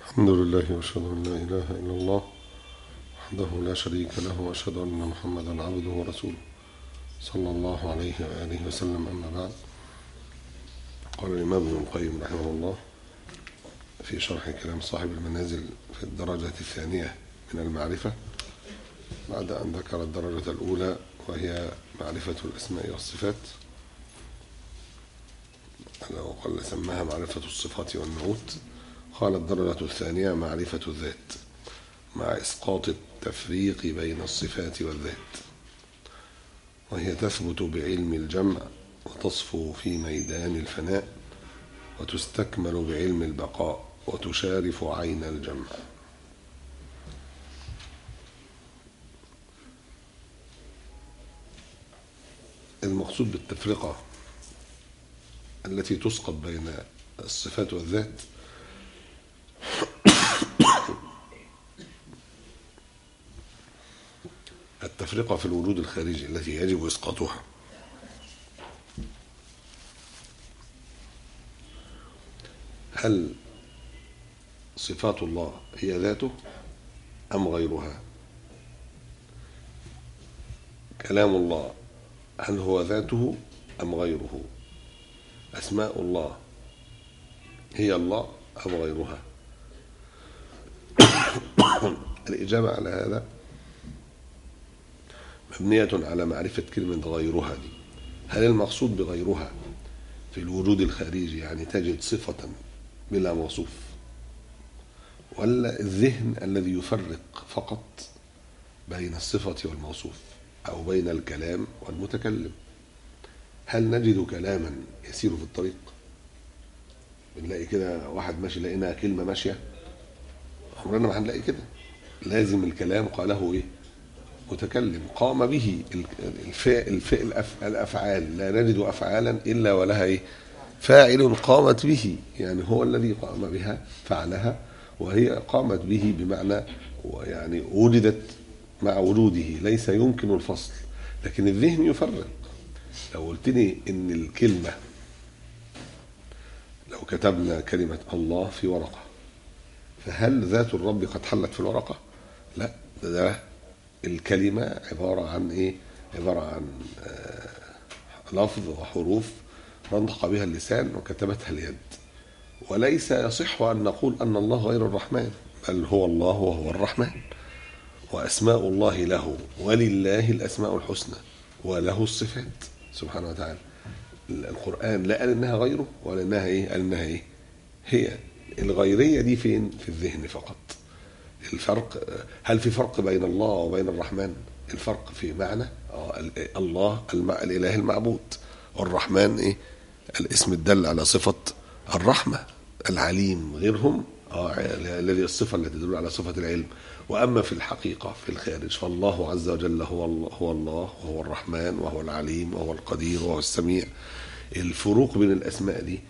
الحمد لله واشهد ان لا اله الا الله وحده لا شريك له واشهد ان محمدا عبده ورسوله صلى الله عليه واله وسلم اما بعد قال الامام ابن القيم رحمه الله في شرح كلام صاحب المنازل في الدرجه الثانيه من المعرفه بعد ان ذكر الدرجه الاولى وهي معرفه الاسماء والصفات أو قال سماها معرفة الصفات والنعوت قال الدرجة الثانية معرفة الذات مع إسقاط التفريق بين الصفات والذات وهي تثبت بعلم الجمع وتصفو في ميدان الفناء وتستكمل بعلم البقاء وتشارف عين الجمع المقصود بالتفرقة التي تسقط بين الصفات والذات التفرقة في الوجود الخارجي التي يجب إسقاطها هل صفات الله هي ذاته أم غيرها كلام الله هل هو ذاته أم غيره أسماء الله هي الله أم غيرها الإجابة على هذا مبنية على معرفة كلمة غيرها دي هل المقصود بغيرها في الوجود الخارجي يعني تجد صفة بلا موصوف ولا الذهن الذي يفرق فقط بين الصفة والموصوف أو بين الكلام والمتكلم هل نجد كلاما يسير في الطريق بنلاقي كده واحد ماشي لقينا كلمة ماشية عمرنا ما هنلاقي كده لازم الكلام قاله ايه متكلم قام به الفعل الفعل الافعال لا نجد افعالا الا ولها ايه فاعل قامت به يعني هو الذي قام بها فعلها وهي قامت به بمعنى يعني وجدت مع وجوده ليس يمكن الفصل لكن الذهن يفرق لو قلت لي ان الكلمه لو كتبنا كلمه الله في ورقه فهل ذات الرب قد حلت في الورقه لا ده, ده الكلمه عباره عن ايه عباره عن آه لفظ وحروف نطق بها اللسان وكتبتها اليد وليس يصح ان نقول ان الله غير الرحمن بل هو الله وهو الرحمن واسماء الله له ولله الاسماء الحسنى وله الصفات سبحانه وتعالى القرآن لا قال إنها غيره ولا إنها إيه قال إنها إيه هي الغيرية دي فين في الذهن فقط الفرق هل في فرق بين الله وبين الرحمن الفرق في معنى الله الإله المعبود والرحمن إيه الاسم الدل على صفة الرحمة العليم غيرهم اه الذي الصفة التي تدل على صفة العلم وأما في الحقيقة في الخارج فالله عز وجل هو الله هو الله وهو الرحمن وهو العليم وهو القدير وهو السميع الفروق بين الأسماء دي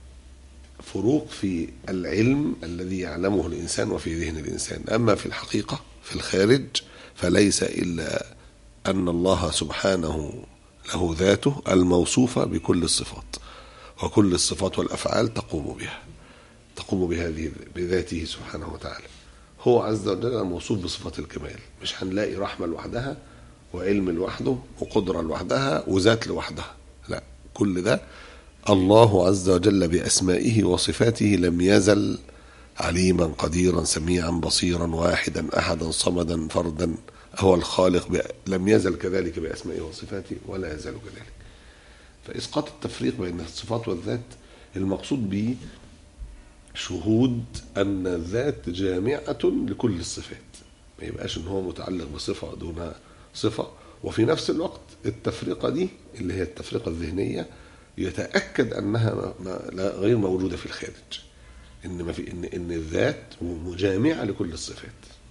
فروق في العلم الذي يعلمه الإنسان وفي ذهن الإنسان أما في الحقيقة في الخارج فليس إلا أن الله سبحانه له ذاته الموصوفة بكل الصفات وكل الصفات والأفعال تقوم بها تقوم بهذه بذاته سبحانه وتعالى هو عز وجل موصوف بصفات الكمال مش هنلاقي رحمة لوحدها وعلم لوحده وقدرة لوحدها وذات لوحدها لا كل ده الله عز وجل بأسمائه وصفاته لم يزل عليما قديرا سميعا بصيرا واحدا أحدا صمدا فردا هو الخالق ب... لم يزل كذلك بأسمائه وصفاته ولا يزال كذلك فإسقاط التفريق بين الصفات والذات المقصود به شهود أن الذات جامعة لكل الصفات ما يبقاش إن هو متعلق بصفة دون صفة وفي نفس الوقت التفرقة دي اللي هي التفرقة الذهنية يتأكد أنها ما لا غير موجودة في الخارج إن ما في إن إن الذات مجامعة لكل الصفات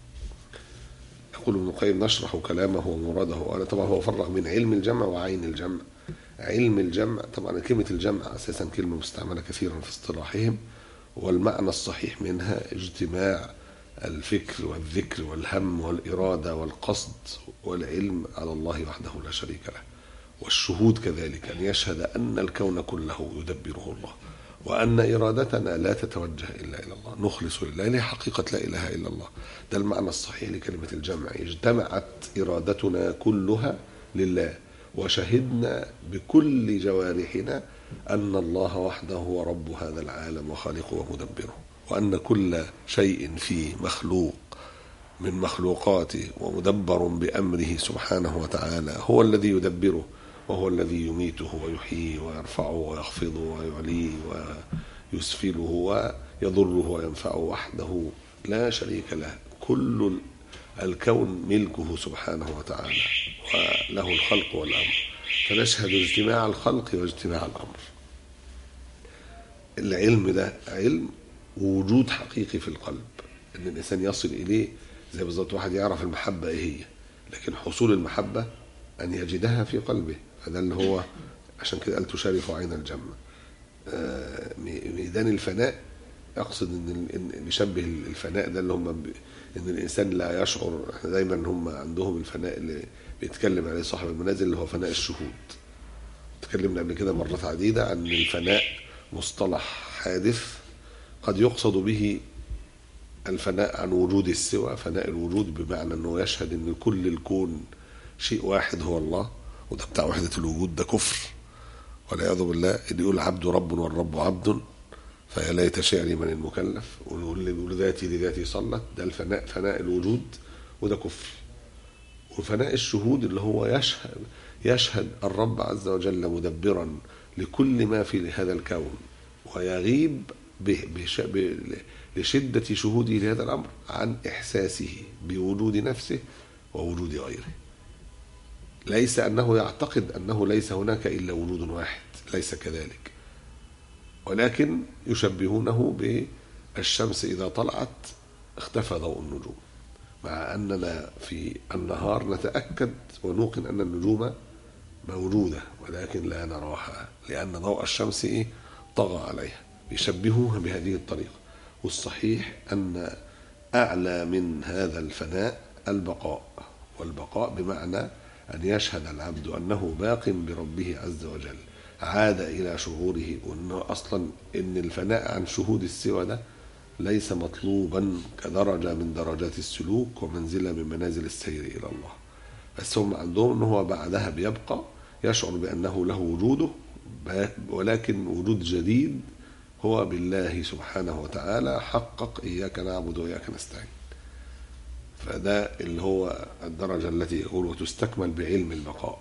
يقول ابن القيم نشرح كلامه ومراده أنا طبعا هو فرق بين علم الجمع وعين الجمع علم الجمع طبعا كلمة الجمع أساسا كلمة مستعملة كثيرا في اصطلاحهم والمعنى الصحيح منها اجتماع الفكر والذكر والهم والإرادة والقصد والعلم على الله وحده لا شريك له والشهود كذلك أن يشهد أن الكون كله يدبره الله وأن إرادتنا لا تتوجه إلا إلى الله نخلص لله ليه حقيقة لا إله إلا الله ده المعنى الصحيح لكلمة الجمع اجتمعت إرادتنا كلها لله وشهدنا بكل جوارحنا أن الله وحده هو رب هذا العالم وخالقه ومدبره وأن كل شيء فيه مخلوق من مخلوقاته ومدبر بأمره سبحانه وتعالى هو الذي يدبره وهو الذي يميته ويحييه ويرفعه ويخفضه ويعليه ويسفله ويضره وينفعه وحده لا شريك له كل الكون ملكه سبحانه وتعالى وله الخلق والأمر فنشهد اجتماع الخلق واجتماع الأمر العلم ده علم وجود حقيقي في القلب ان الانسان يصل اليه زي بالظبط واحد يعرف المحبه ايه هي لكن حصول المحبه ان يجدها في قلبه فده اللي هو عشان كده قال تشارف عين الجنه آه، ميدان الفناء اقصد ان إن بيشبه الفناء ده اللي هم ب- ان الانسان لا يشعر احنا دايما هم عندهم الفناء اللي بيتكلم عليه صاحب المنازل اللي هو فناء الشهود تكلمنا قبل كده مرات عديده عن الفناء مصطلح حادث قد يقصد به الفناء عن وجود السوى فناء الوجود بمعنى انه يشهد ان كل الكون شيء واحد هو الله وده بتاع وحده الوجود ده كفر والعياذ بالله اللي يقول عبد رب والرب عبد فيا ليت شعري من المكلف واللي بيقول ذاتي لذاتي صلت ده الفناء فناء الوجود وده كفر وفناء الشهود اللي هو يشهد يشهد الرب عز وجل مدبرا لكل ما في هذا الكون ويغيب به بش ب لشدة شهوده لهذا الأمر عن إحساسه بوجود نفسه ووجود غيره ليس أنه يعتقد أنه ليس هناك إلا وجود واحد ليس كذلك ولكن يشبهونه بالشمس إذا طلعت اختفى ضوء النجوم مع أننا في النهار نتأكد ونوقن أن النجوم موجودة ولكن لا نراها لأن ضوء الشمس إيه طغى عليها يشبهوها بهذه الطريقة والصحيح أن أعلى من هذا الفناء البقاء والبقاء بمعنى أن يشهد العبد أنه باق بربه عز وجل عاد إلى شعوره وأنه أصلا أن الفناء عن شهود السوى ده ليس مطلوبا كدرجة من درجات السلوك ومنزلة من منازل السير إلى الله بس هم عندهم أنه هو بعدها بيبقى يشعر بأنه له وجوده ولكن وجود جديد هو بالله سبحانه وتعالى حقق إياك نعبد وإياك نستعين فده اللي هو الدرجة التي يقول وتستكمل بعلم البقاء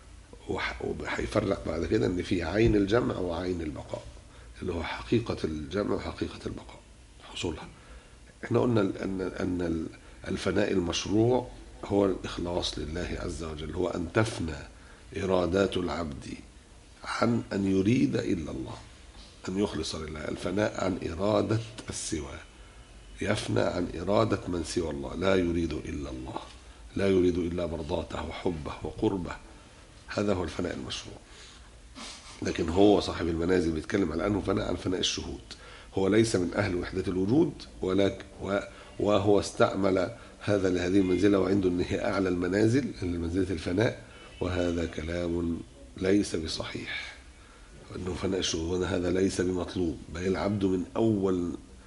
وهيفرق بعد كده ان في عين الجمع وعين البقاء اللي هو حقيقة الجمع وحقيقة البقاء حصولها احنا قلنا ان ان الفناء المشروع هو الإخلاص لله عز وجل هو أن تفنى إرادات العبد عن أن يريد إلا الله أن يخلص لله الفناء عن إرادة السوى يفنى عن إرادة من سوى الله لا يريد إلا الله لا يريد إلا مرضاته وحبه وقربه هذا هو الفناء المشروع لكن هو صاحب المنازل بيتكلم على أنه فناء عن فناء الشهود هو ليس من أهل وحدة الوجود ولكن وهو استعمل هذا لهذه المنزلة وعنده أن هي أعلى المنازل منزلة الفناء وهذا كلام ليس بصحيح أنه فناء الشهود هذا ليس بمطلوب بل العبد من أول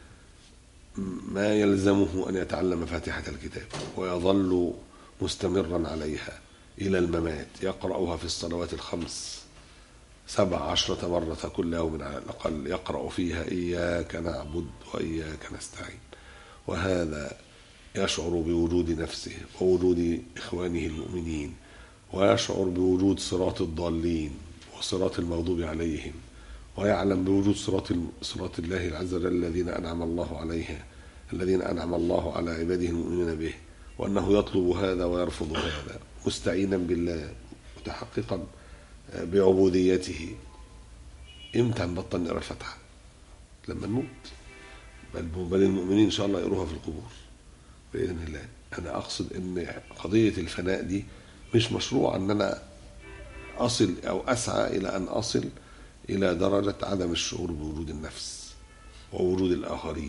ما يلزمه أن يتعلم فاتحة الكتاب ويظل مستمرا عليها إلى الممات يقرأها في الصلوات الخمس سبع عشرة مرة كل يوم على الأقل يقرأ فيها إياك نعبد وإياك نستعين وهذا يشعر بوجود نفسه ووجود إخوانه المؤمنين ويشعر بوجود صراط الضالين وصراط المغضوب عليهم ويعلم بوجود صراط صراط الله عز وجل الذين أنعم الله عليها الذين أنعم الله على عباده المؤمنين به وأنه يطلب هذا ويرفض هذا مستعينا بالله متحققا بعبوديته امتى نبطل نقرا الفاتحه؟ لما نموت بل بل المؤمنين ان شاء الله يقروها في القبور باذن الله انا اقصد ان قضيه الفناء دي مش مشروع ان انا اصل او اسعى الى ان اصل الى درجه عدم الشعور بوجود النفس ووجود الاخرين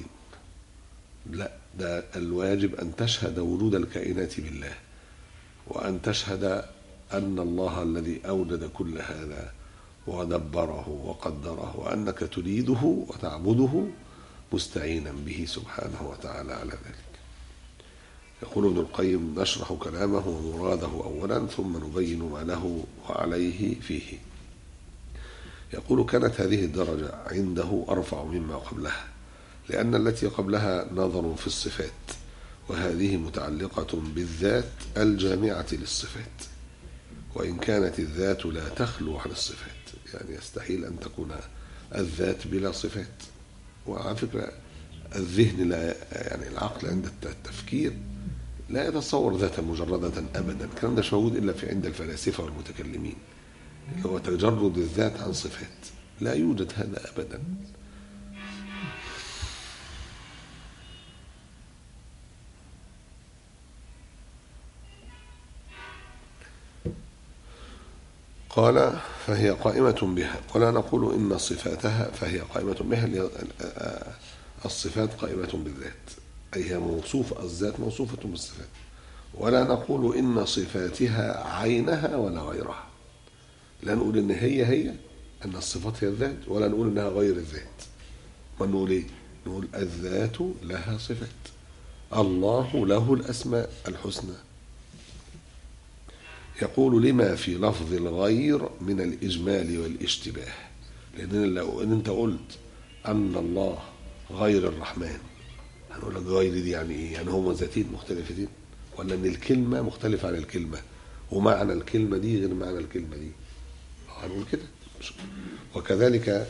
لا ده الواجب ان تشهد وجود الكائنات بالله وان تشهد ان الله الذي اوجد كل هذا ودبره وقدره وأنك تريده وتعبده مستعينا به سبحانه وتعالى على ذلك يقول ابن القيم نشرح كلامه ومراده أولا ثم نبين ما له وعليه فيه يقول كانت هذه الدرجة عنده أرفع مما قبلها لأن التي قبلها نظر في الصفات وهذه متعلقة بالذات الجامعة للصفات وإن كانت الذات لا تخلو عن الصفات يعني يستحيل أن تكون الذات بلا صفات وعلى فكرة الذهن لا يعني العقل عند التفكير لا يتصور ذاتا مجردة أبدا الكلام ده مش موجود إلا في عند الفلاسفة والمتكلمين اللي هو تجرد الذات عن صفات لا يوجد هذا أبدا قال فهي قائمة بها ولا نقول إن صفاتها فهي قائمة بها الصفات قائمة بالذات أي هي موصوفة الذات موصوفة بالصفات ولا نقول إن صفاتها عينها ولا غيرها لا نقول إن هي هي أن الصفات هي الذات ولا نقول إنها غير الذات ما نقول إيه نقول الذات لها صفات الله له الأسماء الحسنى يقول لما في لفظ الغير من الإجمال والاشتباه لأن لو إن أنت قلت أن الله غير الرحمن هنقول لك غير دي يعني إيه؟ يعني هما ذاتين مختلفتين ولا إن الكلمة مختلفة عن الكلمة ومعنى الكلمة دي غير معنى الكلمة دي هنقول كده وكذلك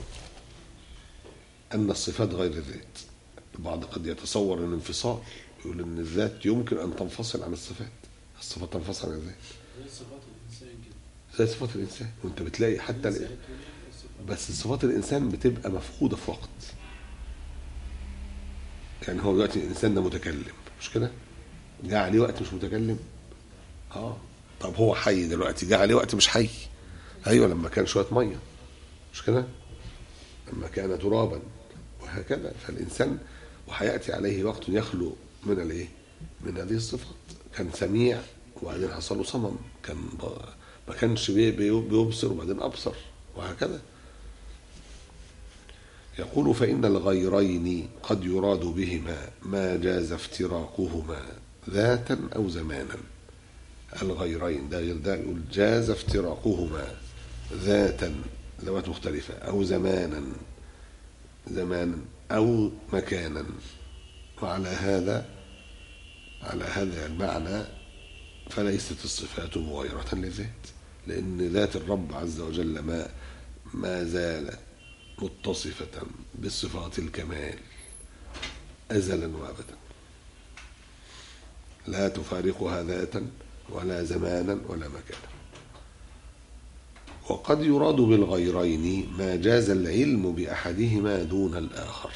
أن الصفات غير الذات البعض قد يتصور أن انفصال يقول أن الذات يمكن أن تنفصل عن الصفات الصفات تنفصل عن الذات زي صفات الانسان كده زي صفات الإنسان وأنت بتلاقي حتى ال- بس صفات الإنسان بتبقى مفقودة في وقت يعني هو دلوقتي الإنسان ده متكلم مش كده؟ جه عليه وقت مش متكلم اه طب هو حي دلوقتي جه عليه وقت مش حي ايوه لما كان شويه ميه مش كده؟ لما كان ترابا وهكذا فالانسان وحياتي عليه وقت يخلو من الايه؟ من هذه الصفات كان سميع وبعدين حصل له صمم كان ب- ما كانش بي- بي- بيبصر وبعدين ابصر وهكذا يقول فإن الغيرين قد يراد بهما ما جاز افتراقهما ذاتا أو زمانا الغيرين ده غير ده يقول جاز افتراقهما ذاتا ذوات مختلفة أو زمانا زمانا أو مكانا وعلى هذا على هذا المعنى فليست الصفات مغايرة للذات لأن ذات الرب عز وجل ما ما زالت متصفة بصفات الكمال أزلا وأبدا لا تفارقها ذاتا ولا زمانا ولا مكانا وقد يراد بالغيرين ما جاز العلم بأحدهما دون الآخر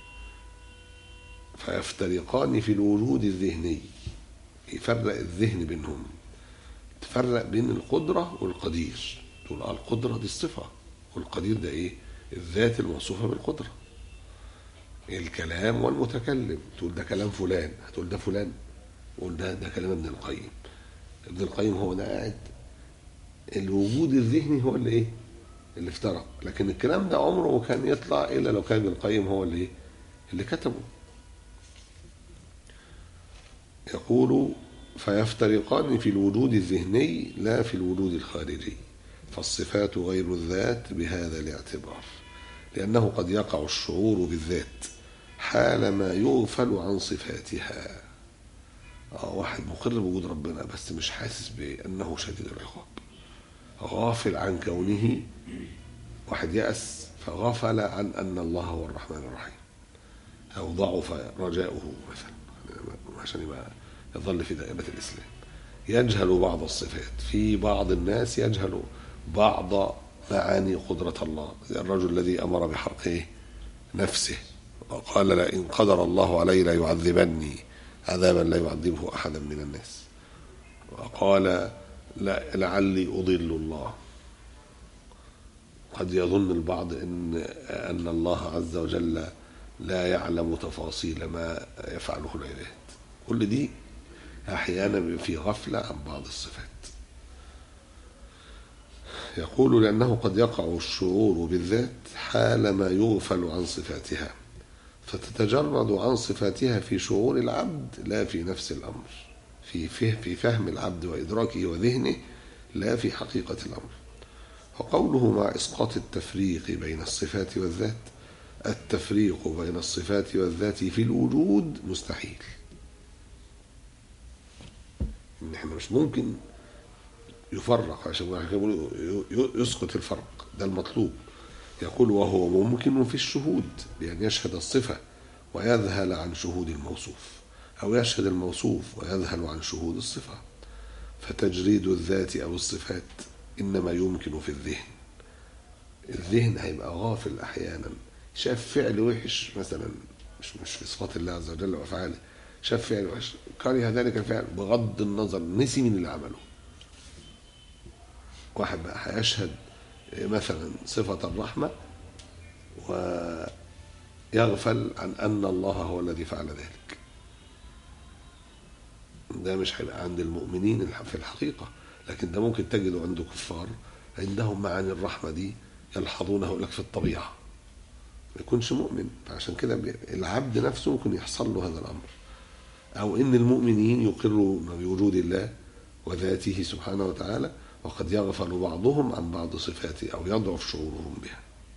فيفترقان في الوجود الذهني يفرق الذهن بينهم تفرق بين القدرة والقدير تقول آه القدرة دي الصفة والقدير ده ايه الذات الموصوفة بالقدرة الكلام والمتكلم تقول ده كلام فلان هتقول ده فلان قول ده ده كلام ابن القيم ابن القيم هو ده قاعد الوجود الذهني هو اللي ايه اللي افترق لكن الكلام ده عمره ما كان يطلع الا لو كان ابن القيم هو اللي ايه اللي كتبه يقول فيفترقان في الوجود الذهني لا في الوجود الخارجي فالصفات غير الذات بهذا الاعتبار لأنه قد يقع الشعور بالذات حال ما يغفل عن صفاتها آه واحد مقر بوجود ربنا بس مش حاسس بأنه شديد العقاب غافل عن كونه واحد يأس فغفل عن أن الله هو الرحمن الرحيم أو ضعف رجاؤه مثلا عشان يبقى يظل في دائرة الإسلام يجهل بعض الصفات في بعض الناس يجهل بعض معاني قدرة الله زي الرجل الذي أمر بحرق إيه؟ نفسه وقال لئن قدر الله علي ليعذبني عذابا لا يعذبه أحدا من الناس وقال لا لعلي أضل الله قد يظن البعض ان ان الله عز وجل لا يعلم تفاصيل ما يفعله العباد كل دي احيانا في غفله عن بعض الصفات يقول لأنه قد يقع الشعور بالذات حال ما يغفل عن صفاتها فتتجرد عن صفاتها في شعور العبد لا في نفس الأمر في فهم, في فهم العبد وإدراكه وذهنه لا في حقيقة الأمر وقوله مع إسقاط التفريق بين الصفات والذات التفريق بين الصفات والذات في الوجود مستحيل إن احنا مش ممكن يفرق عشان واحد كده بيقول ي- يسقط الفرق ده المطلوب يقول وهو ممكن في الشهود بأن يشهد الصفة ويذهل عن شهود الموصوف أو يشهد الموصوف ويذهل عن شهود الصفة فتجريد الذات أو الصفات إنما يمكن في الذهن الذهن هيبقى غافل أحيانا شاف فعل وحش مثلا مش مش في صفات الله عز وجل وأفعاله شاف فعل وحش كره ذلك الفعل بغض النظر نسي من اللي عمله واحد بقى هيشهد مثلا صفة الرحمة ويغفل عن أن الله هو الذي فعل ذلك ده مش هيبقى عند المؤمنين الح- في الحقيقة لكن ده ممكن تجده عند كفار عندهم معاني الرحمة دي يلحظونه لك في الطبيعة ما يكونش مؤمن فعشان كده بي- العبد نفسه ممكن يحصل له هذا الأمر أو إن المؤمنين يقروا بوجود الله وذاته سبحانه وتعالى وقد يغفل بعضهم عن بعض صفاته أو يضعف شعورهم بها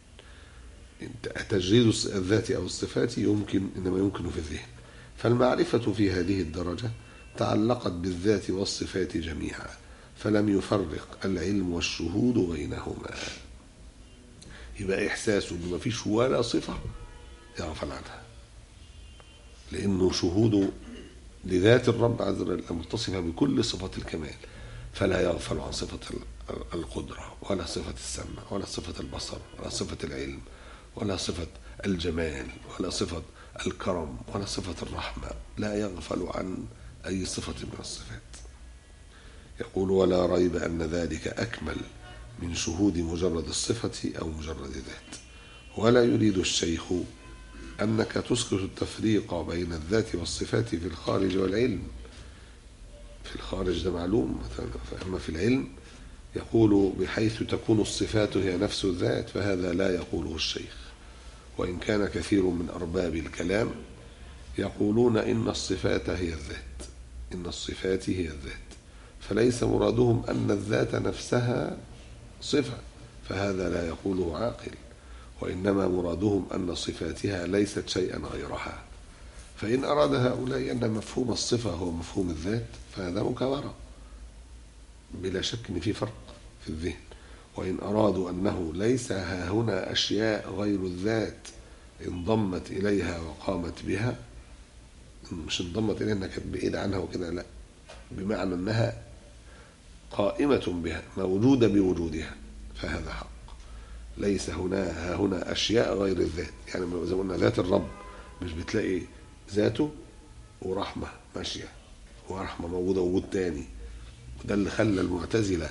تجريد الذات أو الصفات يمكن إنما يمكن في الذهن فالمعرفة في هذه الدرجة تعلقت بالذات والصفات جميعا فلم يفرق العلم والشهود بينهما يبقى إحساسه إنه ما فيش ولا صفة يغفل عنها لأنه شهوده لذات الرب عز وجل المتصفة بكل صفات الكمال فلا يغفل عن صفة ال- القدرة ولا صفة السمع ولا صفة البصر ولا صفة العلم ولا صفة الجمال ولا صفة الكرم ولا صفة الرحمة لا يغفل عن أي صفة من الصفات يقول ولا ريب أن ذلك أكمل من شهود مجرد الصفة أو مجرد ذات ولا يريد الشيخ أنك تسقط التفريق بين الذات والصفات في الخارج والعلم في الخارج ده معلوم مثلا أما في العلم يقول بحيث تكون الصفات هي نفس الذات فهذا لا يقوله الشيخ وإن كان كثير من أرباب الكلام يقولون إن الصفات هي الذات إن الصفات هي الذات فليس مرادهم أن الذات نفسها صفة فهذا لا يقوله عاقل وإنما مرادهم أن صفاتها ليست شيئا غيرها فإن أراد هؤلاء أن مفهوم الصفة هو مفهوم الذات فهذا مكابرة بلا شك أن في فرق في الذهن وإن أرادوا أنه ليس ها هنا أشياء غير الذات انضمت إليها وقامت بها مش انضمت إليها أنها كانت بعيدة عنها وكده لا بمعنى أنها قائمة بها موجودة بوجودها فهذا حق ليس هنا ها هنا أشياء غير الذات يعني زي ما قلنا ذات الرب مش بتلاقي ذاته ورحمة ماشية ورحمة موجودة وجود تاني وده اللي خلى المعتزلة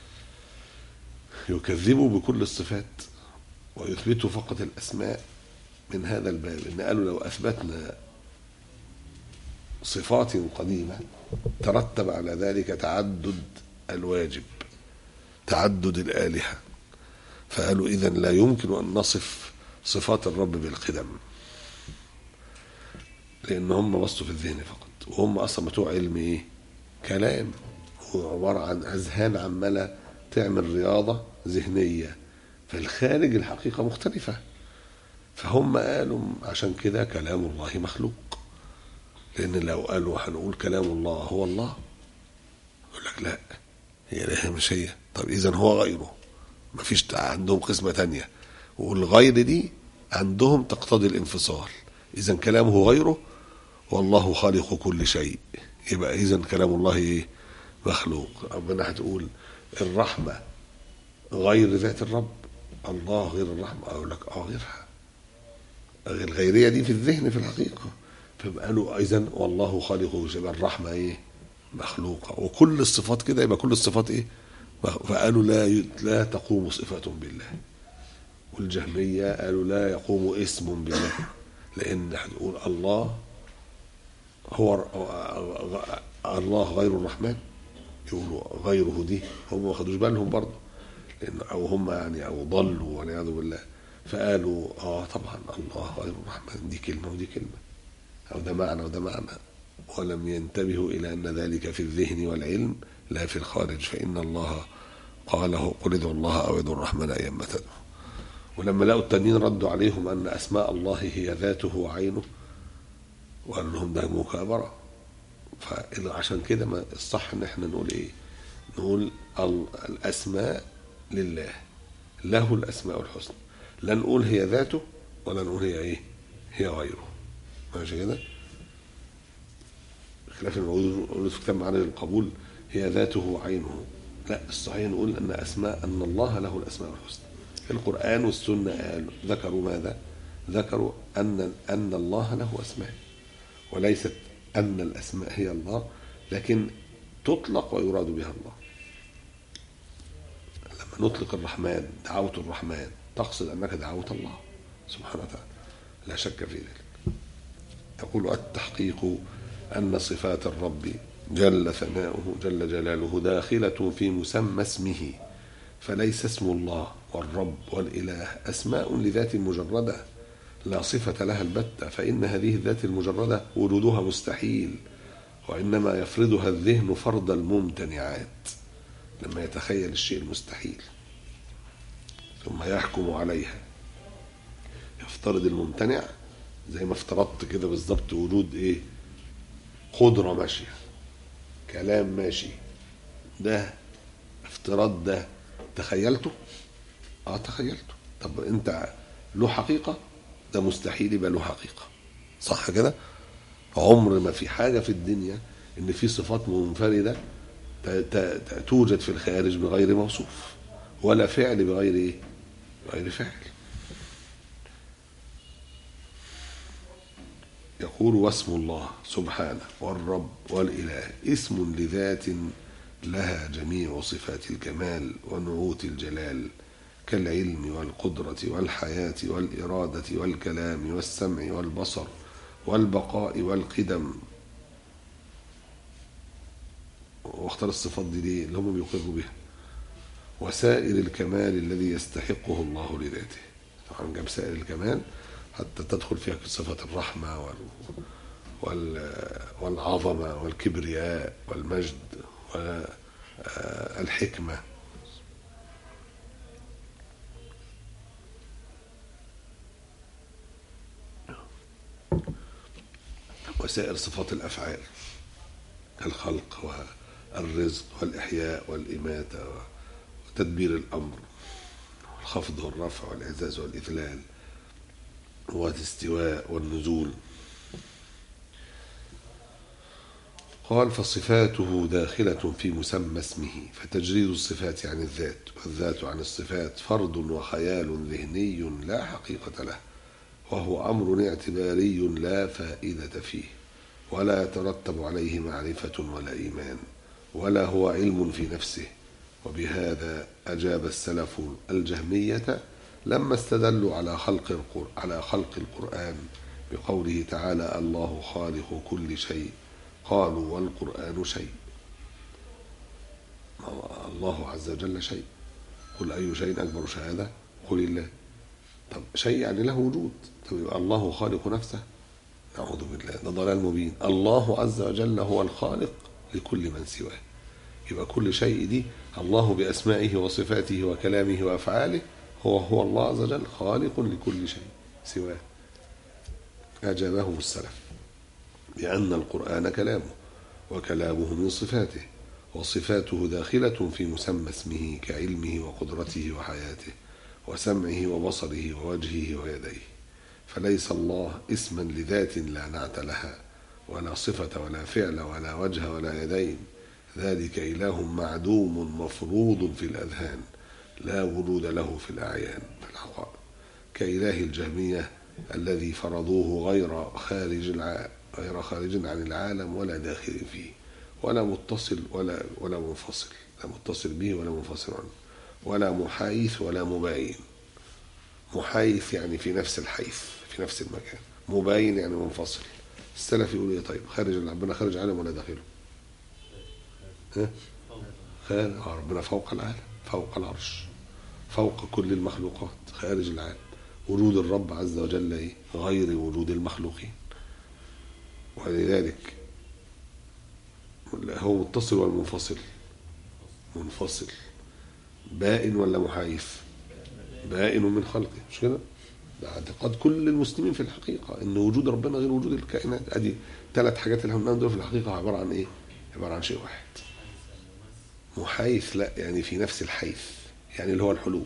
يكذبوا بكل الصفات ويثبتوا فقط الأسماء من هذا الباب إن قالوا لو أثبتنا صفات قديمة ترتب على ذلك تعدد الواجب تعدد الآلهة فقالوا إذا لا يمكن أن نصف صفات الرب بالقدم لأن هم بصوا في الذهن فقط وهم أصلا بتوع علم إيه؟ كلام هو عبارة عن أذهان عمالة تعمل رياضة ذهنية فالخارج الحقيقة مختلفة فهم قالوا عشان كده كلام الله مخلوق لأن لو قالوا هنقول كلام الله هو الله يقول لك لا هي لا مش هي طب إذا هو غيره مفيش عندهم قسمة تانية والغير دي عندهم تقتضي الانفصال إذا كلامه غيره والله خالق كل شيء يبقى إذا كلام الله إيه مخلوق ربنا هتقول الرحمة غير ذات الرب الله غير الرحمة أقول لك اه غيرها الغيرية دي في الذهن في الحقيقة فقالوا إذا والله خالق كل شيء يبقى الرحمة إيه مخلوقة وكل الصفات كده يبقى كل الصفات إيه فقالوا لا لا تقوم صفة بالله والجهمية قالوا لا يقوم اسم بالله لأن هنقول الله هو الله غير الرحمن يقولوا غيره دي هم ما خدوش بالهم برضه لأن أو هم يعني أو ضلوا والعياذ بالله فقالوا اه طبعا الله غير الرحمن دي كلمة ودي كلمة أو ده معنى وده معنى ولم ينتبهوا إلى أن ذلك في الذهن والعلم لا في الخارج فإن الله قاله قل ادعوا الله أو ادعوا الرحمن أيما تدعوا ولما لقوا التانيين ردوا عليهم أن أسماء الله هي ذاته وعينه وقال لهم ده مكابرة فعشان كده ما الصح ان احنا نقول ايه نقول ال- الاسماء لله له الاسماء الحسنى لا نقول هي ذاته ولا نقول هي ايه هي غيره ماشي كده خلاف الموجود في كتاب معاني القبول هي ذاته وعينه لا الصحيح نقول ان اسماء ان الله له الاسماء الحسنى القران والسنه قالوا ذكروا ماذا ذكروا ان ان الله له اسماء وليست ان الاسماء هي الله لكن تطلق ويراد بها الله لما نطلق الرحمن دعوت الرحمن تقصد انك دعوت الله سبحانه وتعالى لا شك في ذلك يقول التحقيق أن صفات الرب جل ثناؤه جل جلاله داخلة في مسمى اسمه فليس اسم الله والرب والإله أسماء لذات مجردة لا صفة لها البتة فإن هذه الذات المجردة وجودها مستحيل وإنما يفرضها الذهن فرض الممتنعات لما يتخيل الشيء المستحيل ثم يحكم عليها يفترض الممتنع زي ما افترضت كده بالظبط وجود ايه قدرة ماشية كلام ماشي ده افتراض ده تخيلته اه تخيلته طب انت له حقيقة ده مستحيل يبقى له حقيقة صح كده عمر ما في حاجة في الدنيا ان في صفات منفردة ت- ت- ت- توجد في الخارج بغير موصوف ولا فعل بغير ايه بغير فعل يقول واسم الله سبحانه والرب والإله اسم لذات لها جميع صفات الكمال ونعوت الجلال كالعلم والقدرة والحياة والإرادة والكلام والسمع والبصر والبقاء والقدم واختار الصفات دي ليه اللي هم بيقروا بها وسائر الكمال الذي يستحقه الله لذاته طبعا جاب سائر الكمال حتى تدخل فيها صفة الرحمة وال وال والعظمة والكبرياء والمجد والحكمة وسائر صفات الأفعال الخلق والرزق والإحياء والإماتة وتدبير الأمر والخفض والرفع والإعزاز والإذلال والاستواء والنزول قال فصفاته داخلة في مسمى اسمه فتجريد الصفات عن الذات والذات عن الصفات فرض وخيال ذهني لا حقيقة له وهو أمر اعتباري لا فائدة فيه ولا يترتب عليه معرفة ولا إيمان ولا هو علم في نفسه وبهذا أجاب السلف الجهمية لما استدلوا على خلق القرآن على خلق القرآن بقوله تعالى الله خالق كل شيء قالوا والقرآن شيء ما هو الله عز وجل شيء قل أي شيء أكبر شهادة قل الله طب شيء يعني له وجود طب يبقى الله خالق نفسه نعوذ بالله ده ضلال مبين الله عز وجل هو الخالق لكل من سواه يبقى كل شيء دي الله بأسمائه وصفاته وكلامه وأفعاله هو هو الله عز وجل خالق لكل شيء سواه أجابهم السلف بأن القرآن كلامه وكلامه من صفاته وصفاته داخلة في مسمى اسمه كعلمه وقدرته وحياته وسمعه وبصره ووجهه ويديه فليس الله اسما لذات لا نعت لها ولا صفة ولا فعل ولا وجه ولا يدين ذلك إله معدوم مفروض في الأذهان لا وجود له في الأعيان في الحقائق كإله الجهمية الذي فرضوه غير خارج الع... غير خارج عن العالم ولا داخل فيه ولا متصل ولا ولا منفصل لا متصل به ولا منفصل عنه ولا محايث ولا مباين محايث يعني في نفس الحيث في نفس المكان مباين يعني منفصل السلف يقول ايه طيب خارج ربنا خارج عالم ولا داخله ها خارج آه، ربنا فوق العالم فوق العرش فوق كل المخلوقات خارج العالم وجود الرب عز وجل إيه؟ غير وجود المخلوقين ولذلك هو متصل ولا منفصل منفصل بائن ولا محايف بائن من خلقه مش كده ده اعتقاد كل المسلمين في الحقيقة ان وجود ربنا غير وجود الكائنات ادي ثلاث حاجات اللي هم دول في الحقيقة عبارة عن ايه عبارة عن شيء واحد محايث لا يعني في نفس الحيث يعني اللي هو الحلول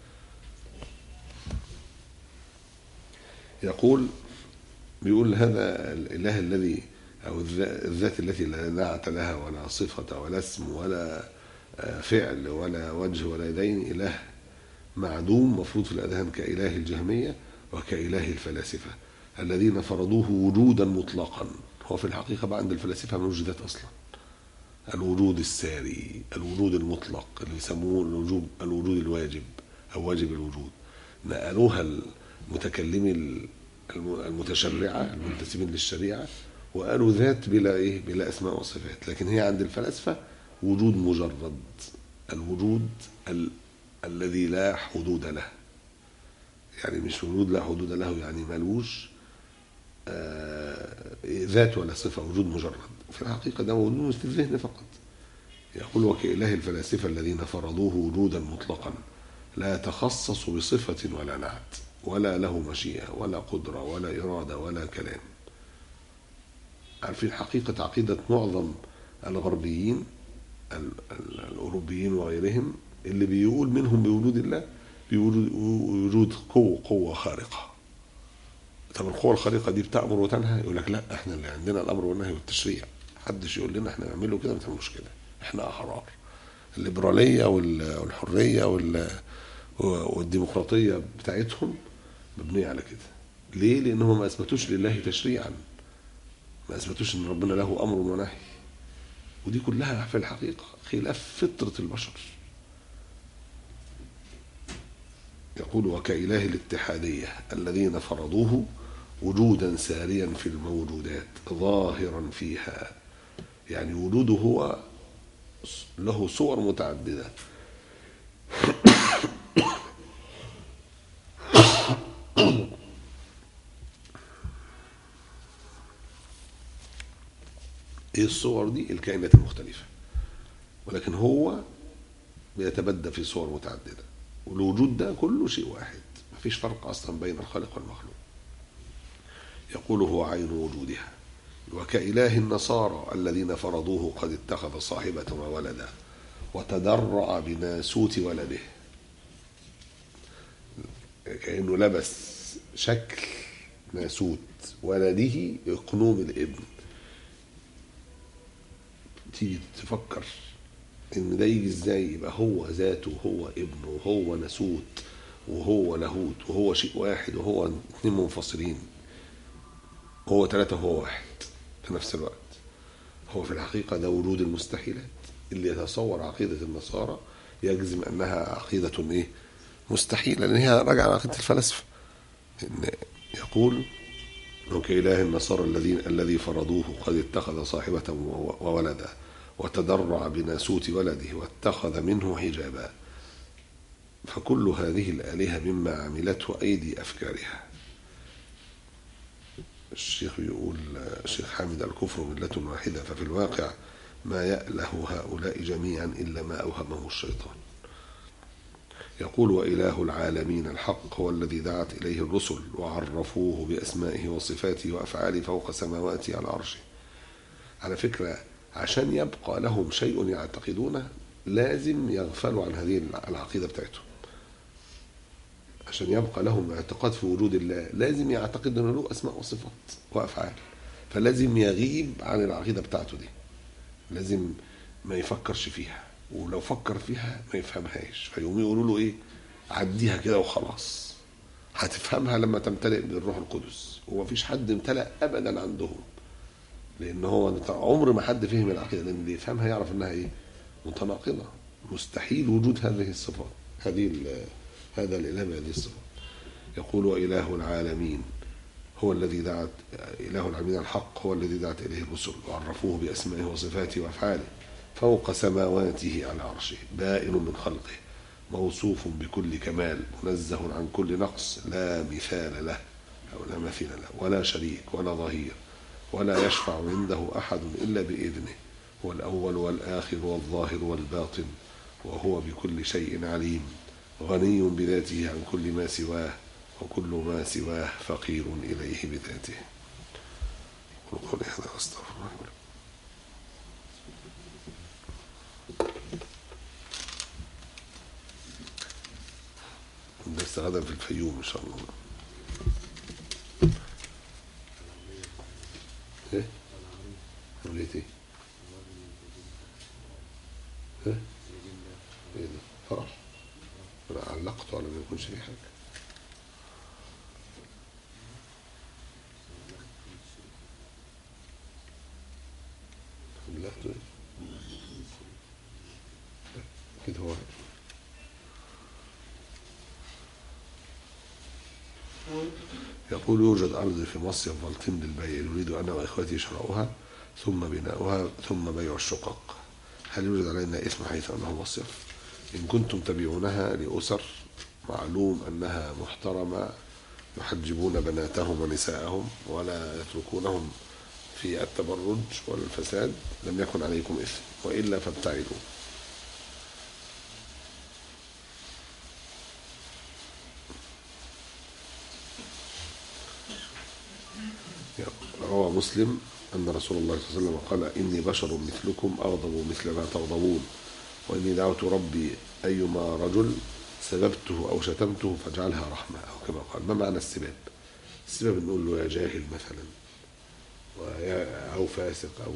يقول بيقول هذا الاله الذي او الذا- الذات التي لا نعت لها ولا صفه ولا اسم ولا آه، فعل ولا وجه ولا يدين اله معدوم مفروض في الاذهان كاله الجهميه وكاله الفلاسفه الذين فرضوه وجودا مطلقا هو في الحقيقه بقى عند الفلاسفه ملوش ذات اصلا الوجود الساري الوجود المطلق اللي يسموه الوجود الوجود الواجب او واجب الوجود نقلوها المتكلمي الم- المتشرعه المنتسبين للشريعه وقالوا ذات بلا ايه بلا اسماء وصفات لكن هي عند الفلاسفه وجود مجرد الوجود ال... الذي لا حدود له يعني مش وجود لا حدود له يعني ملوش آه، ذات ولا صفة وجود مجرد في الحقيقة ده وجود في الذهن فقط يقول وكإله الفلاسفة الذين فرضوه وجودا مطلقا لا يتخصص بصفة ولا نعت ولا له مشيئة ولا قدرة ولا إرادة ولا كلام عارفين حقيقة عقيدة معظم الغربيين ال- ال- الأوروبيين وغيرهم اللي بيقول منهم بوجود الله بوجود وجود قوة قوة خارقة طب القوة الخارقة دي بتأمر وتنهى يقول لك لا احنا اللي عندنا الأمر والنهي والتشريع محدش يقول لنا احنا نعمله كده ما تعملوش كده احنا أحرار الليبرالية وال- والحرية وال- والديمقراطية بتاعتهم مبنية على كده ليه؟ لأنهم ما أثبتوش لله تشريعا ما أثبتوش إن ربنا له أمر ونهي ودي كلها في الحقيقة خلاف فطرة البشر يقول وكإله الاتحادية الذين فرضوه وجودا ساريا في الموجودات ظاهرا فيها يعني وجوده هو له صور متعددة ايه الصور دي الكائنات المختلفة ولكن هو بيتبدى في صور متعددة والوجود ده كله شيء واحد مفيش فرق أصلا بين الخالق والمخلوق يقول هو عين وجودها وكإله النصارى الذين فرضوه قد اتخذ صاحبة وولدا وتدرع بناسوت ولده كأنه لبس شكل ناسوت ولده يقنوم الابن تيجي تفكر ان ده يجي ازاي يبقى هو ذاته وهو ابنه وهو ناسوت وهو لاهوت وهو شيء واحد وهو اثنين منفصلين هو ثلاثة وهو واحد في نفس الوقت هو في الحقيقة ده وجود المستحيلات اللي يتصور عقيدة النصارى يجزم أنها عقيدة إيه مستحيلة لأن هي راجعة عقيدة الفلاسفة إن يقول وكإله النصارى الذين الذي فرضوه قد اتخذ صاحبة وولدا وتدرع بناسوت ولده واتخذ منه حجابا فكل هذه الآلهة مما عملته أيدي أفكارها الشيخ يقول الشيخ حامد الكفر ملة واحدة ففي الواقع ما يأله هؤلاء جميعا إلا ما أوهمه الشيطان يقول وإله العالمين الحق هو الذي دعت إليه الرسل وعرفوه بأسمائه وصفاته وأفعاله فوق سماواته على عرشه على فكرة عشان يبقى لهم شيء يعتقدونه لازم يغفلوا عن هذه العقيدة بتاعتهم عشان يبقى لهم اعتقاد في وجود الله لازم يعتقد انه له اسماء وصفات وافعال فلازم يغيب عن العقيده بتاعته دي لازم ما يفكرش فيها ولو فكر فيها ما يفهمهاش فيقوموا يقولوا له ايه عديها كده وخلاص هتفهمها لما تمتلئ بالروح القدس ومفيش حد امتلأ ابدا عندهم لان هو عمر ما حد فهم العقيده لان اللي يفهمها يعرف انها ايه متناقضه مستحيل وجود هذه الصفات هذه هذا الاله بهذه الصفات يقول واله العالمين هو الذي دعت اله العالمين الحق هو الذي دعت اليه الرسل وعرفوه باسمائه وصفاته وافعاله فوق سماواته على عرشه بائن من خلقه موصوف بكل كمال منزه عن كل نقص لا مثال له أو لا مثيل له ولا شريك ولا ظهير ولا يشفع عنده أحد إلا بإذنه هو الأول والآخر والظاهر والباطن وهو بكل شيء عليم غني بذاته عن كل ما سواه وكل ما سواه فقير إليه بذاته قولوا هذا أستغفر الله ولكم. الدرس غدا في الفيوم إن شاء الله إيه؟ عملية إيه؟ إيه؟ إيه ده؟ فرح أنا علقته على ما يكونش فيه حاجة علقته إيه؟ كده هو يقول يوجد أرض في مصيف بلطيم للبيع نريد أنا وإخوتي شراؤها ثم بناؤها ثم بيع الشقق هل يوجد علينا إثم حيث أنه مصيف إن كنتم تبيعونها لأسر معلوم أنها محترمة يحجبون بناتهم ونساءهم ولا يتركونهم في التبرج والفساد لم يكن عليكم إثم وإلا فابتعدوا روى مسلم أن رسول الله صلى الله عليه وسلم قال إني بشر مثلكم أغضب مثل ما تغضبون وإني دعوت ربي أيما رجل سببته أو شتمته فاجعلها رحمة أو كما قال ما معنى السباب السباب نقول له يا جاهل مثلا ويا أو فاسق أو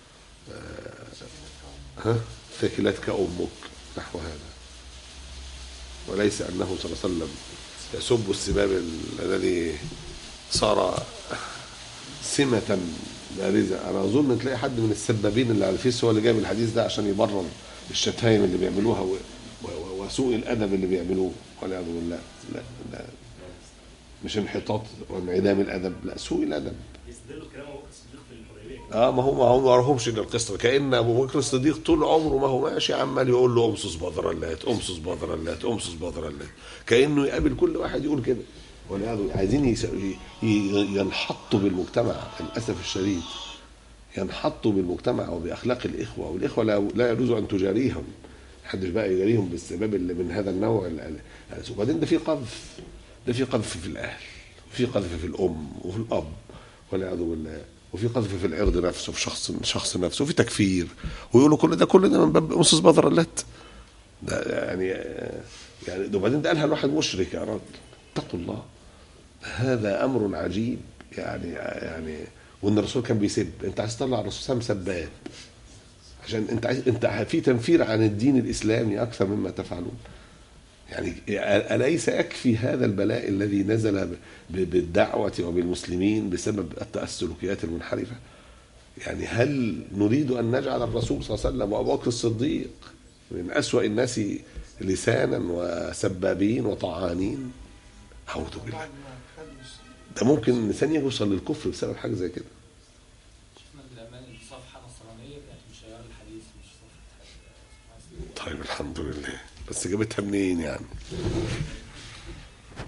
آه، ها ثكلتك أمك نحو هذا وليس أنه صلى الله عليه وسلم يسب السباب ال- الذي صار سمة بارزة أنا أظن تلاقي حد من السبابين اللي على الفيس هو اللي جاب الحديث ده عشان يبرر الشتايم اللي بيعملوها و... و... وسوء الأدب اللي بيعملوه والعياذ بالله لا لا مش انحطاط وانعدام الأدب لا سوء الأدب يستدلوا كلام ابو بكر الصديق في الحديبيه اه ما هو ما هو ما يعرفهمش الا القصه كان ابو بكر الصديق طول عمره ما هو ماشي عمال يقول له امصص بدرلات امصص بدرلات امصص بدرلات كانه يقابل كل واحد يقول كده والعياذ بالله. عايزين يس- ي- ي- ينحطوا بالمجتمع للاسف الشديد ينحطوا بالمجتمع وباخلاق الاخوه والاخوه لا, لا يجوز ان تجاريهم محدش بقى يجاريهم بالسباب اللي من هذا النوع ال- ال- وبعدين ده في قذف ده في قذف في الاهل وفي قذف في الام وفي الاب والعياذ بالله وفي قذف في العرض نفسه في شخص شخص نفسه وفي تكفير ويقولوا كل ده كل ده من باب امصص بدرلات ده يعني يعني ده وبعدين ده قالها الواحد مشرك يا راجل اتقوا الله هذا امر عجيب يعني يعني وان الرسول كان بيسب انت عايز تطلع الرسول صلى الله عليه وسلم سباب عشان انت عايز انت في تنفير عن الدين الاسلامي اكثر مما تفعلون يعني أليس يكفي هذا البلاء الذي نزل ب- ب- بالدعوة وبالمسلمين بسبب السلوكيات المنحرفة يعني هل نريد أن نجعل الرسول صلى الله عليه وسلم وأبو بكر الصديق من أسوأ الناس لسانا وسبابين وطعانين أعوذ بالله ده ممكن الإنسان يوصل للكفر بسبب حاجة زي كده شفنا الأمان صفحة نصرانية كانت مشيرة الحديث مش صفحة حديث طيب الحمد لله بس جابتها منين يعني